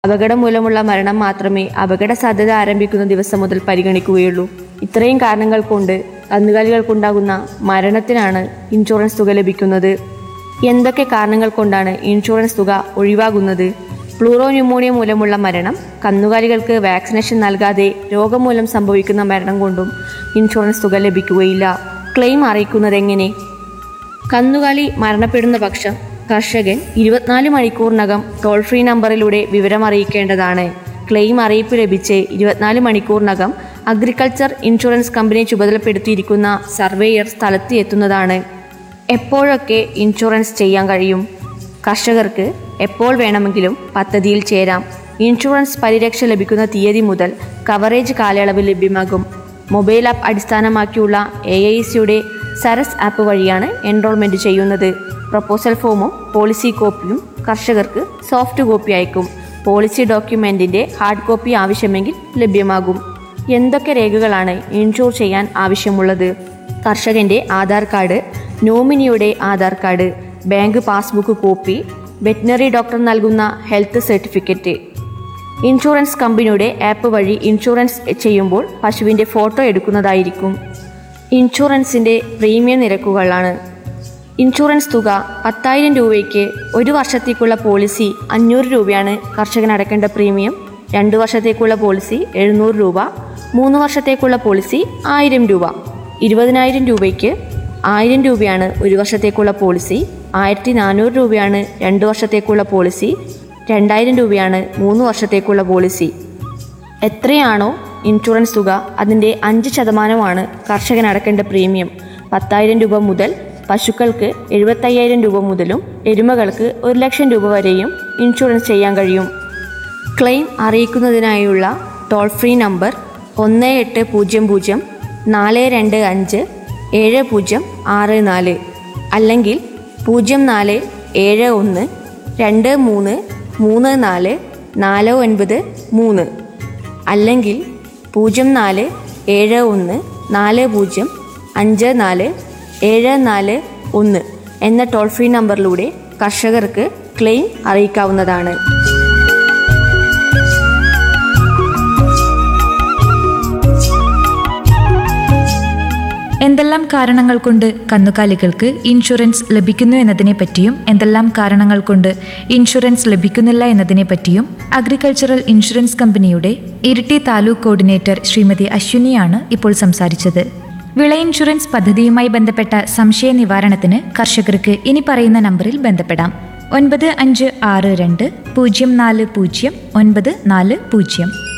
അപകടം മൂലമുള്ള മരണം മാത്രമേ അപകട സാധ്യത ആരംഭിക്കുന്ന ദിവസം മുതൽ പരിഗണിക്കുകയുള്ളൂ ഇത്രയും കാരണങ്ങൾ കൊണ്ട് കന്നുകാലികൾക്കുണ്ടാകുന്ന മരണത്തിനാണ് ഇൻഷുറൻസ് തുക ലഭിക്കുന്നത് എന്തൊക്കെ കാരണങ്ങൾ കൊണ്ടാണ് ഇൻഷുറൻസ് തുക ഒഴിവാകുന്നത് പ്ലൂറോ ന്യൂമോണിയ മൂലമുള്ള മരണം കന്നുകാലികൾക്ക് വാക്സിനേഷൻ നൽകാതെ രോഗം മൂലം സംഭവിക്കുന്ന മരണം കൊണ്ടും ഇൻഷുറൻസ് തുക ലഭിക്കുകയില്ല ക്ലെയിം അറിയിക്കുന്നത് എങ്ങനെ കന്നുകാലി മരണപ്പെടുന്ന പക്ഷം കർഷകൻ ഇരുപത്തിനാല് മണിക്കൂറിനകം ടോൾ ഫ്രീ നമ്പറിലൂടെ വിവരം അറിയിക്കേണ്ടതാണ് ക്ലെയിം അറിയിപ്പ് ലഭിച്ച് ഇരുപത്തിനാല് മണിക്കൂറിനകം അഗ്രികൾച്ചർ ഇൻഷുറൻസ് കമ്പനി ചുമതലപ്പെടുത്തിയിരിക്കുന്ന സർവേയർ സ്ഥലത്ത് എത്തുന്നതാണ് എപ്പോഴൊക്കെ ഇൻഷുറൻസ് ചെയ്യാൻ കഴിയും കർഷകർക്ക് എപ്പോൾ വേണമെങ്കിലും പദ്ധതിയിൽ ചേരാം ഇൻഷുറൻസ് പരിരക്ഷ ലഭിക്കുന്ന തീയതി മുതൽ കവറേജ് കാലയളവ് ലഭ്യമാകും മൊബൈൽ ആപ്പ് അടിസ്ഥാനമാക്കിയുള്ള എ ഐ സിയുടെ സരസ് ആപ്പ് വഴിയാണ് എൻറോൾമെൻറ്റ് ചെയ്യുന്നത് പ്രപ്പോസൽ ഫോമും പോളിസി കോപ്പിയും കർഷകർക്ക് സോഫ്റ്റ് കോപ്പി അയക്കും പോളിസി ഡോക്യുമെൻറ്റിൻ്റെ ഹാർഡ് കോപ്പി ആവശ്യമെങ്കിൽ ലഭ്യമാകും എന്തൊക്കെ രേഖകളാണ് ഇൻഷൂർ ചെയ്യാൻ ആവശ്യമുള്ളത് കർഷകൻ്റെ ആധാർ കാർഡ് നോമിനിയുടെ Aadhaar card bank passbook copy veterinary doctor നൽകുന്ന ഹെൽത്ത് സർട്ടിഫിക്കറ്റ് ഇൻഷുറൻസ് കമ്പനിയുടെ ആപ്പ് വഴി ഇൻഷുറൻസ് ചെയ്യുമ്പോൾ പശുവിൻ്റെ ഫോട്ടോ എടുക്കുന്നതായിരിക്കും ഇൻഷുറൻസിൻ്റെ പ്രീമിയം നിരക്കുകളാണ് ഇൻഷുറൻസ് തുക പത്തായിരം രൂപയ്ക്ക് ഒരു വർഷത്തേക്കുള്ള പോളിസി അഞ്ഞൂറ് രൂപയാണ് കർഷകൻ അടയ്ക്കേണ്ട പ്രീമിയം രണ്ട് വർഷത്തേക്കുള്ള പോളിസി എഴുന്നൂറ് രൂപ മൂന്ന് വർഷത്തേക്കുള്ള പോളിസി ആയിരം രൂപ ഇരുപതിനായിരം രൂപയ്ക്ക് ആയിരം രൂപയാണ് ഒരു വർഷത്തേക്കുള്ള പോളിസി ആയിരത്തി നാനൂറ് രൂപയാണ് രണ്ട് വർഷത്തേക്കുള്ള പോളിസി രണ്ടായിരം രൂപയാണ് മൂന്ന് വർഷത്തേക്കുള്ള പോളിസി എത്രയാണോ ഇൻഷുറൻസ് തുക അതിൻ്റെ അഞ്ച് ശതമാനമാണ് കർഷകൻ അടക്കേണ്ട പ്രീമിയം പത്തായിരം രൂപ മുതൽ പശുക്കൾക്ക് എഴുപത്തയ്യായിരം രൂപ മുതലും എരുമകൾക്ക് ഒരു ലക്ഷം രൂപ വരെയും ഇൻഷുറൻസ് ചെയ്യാൻ കഴിയും ക്ലെയിം അറിയിക്കുന്നതിനായുള്ള ടോൾ ഫ്രീ നമ്പർ ഒന്ന് എട്ട് പൂജ്യം പൂജ്യം നാല് രണ്ട് അഞ്ച് ഏഴ് പൂജ്യം ആറ് നാല് അല്ലെങ്കിൽ പൂജ്യം നാല് ഏഴ് ഒന്ന് രണ്ട് മൂന്ന് മൂന്ന് നാല് നാല് ഒൻപത് മൂന്ന് അല്ലെങ്കിൽ പൂജ്യം നാല് ഏഴ് ഒന്ന് നാല് പൂജ്യം അഞ്ച് നാല് ഏഴ് നാല് ഒന്ന് എന്ന ടോൾ ഫ്രീ നമ്പറിലൂടെ കർഷകർക്ക് ക്ലെയിം അറിയിക്കാവുന്നതാണ് എന്തെല്ലാം കാരണങ്ങൾ കൊണ്ട് കന്നുകാലികൾക്ക് ഇൻഷുറൻസ് ലഭിക്കുന്നു എന്നതിനെ പറ്റിയും എന്തെല്ലാം കാരണങ്ങൾ കൊണ്ട് ഇൻഷുറൻസ് ലഭിക്കുന്നില്ല എന്നതിനെ പറ്റിയും അഗ്രികൾച്ചറൽ ഇൻഷുറൻസ് കമ്പനിയുടെ ഇരിട്ടി താലൂക്ക് കോർഡിനേറ്റർ ശ്രീമതി അശ്വിനിയാണ് ഇപ്പോൾ സംസാരിച്ചത് വിള ഇൻഷുറൻസ് പദ്ധതിയുമായി ബന്ധപ്പെട്ട സംശയ നിവാരണത്തിന് കർഷകർക്ക് ഇനി പറയുന്ന നമ്പറിൽ ബന്ധപ്പെടാം ഒൻപത് അഞ്ച് ആറ് രണ്ട് പൂജ്യം നാല് പൂജ്യം ഒൻപത് നാല് പൂജ്യം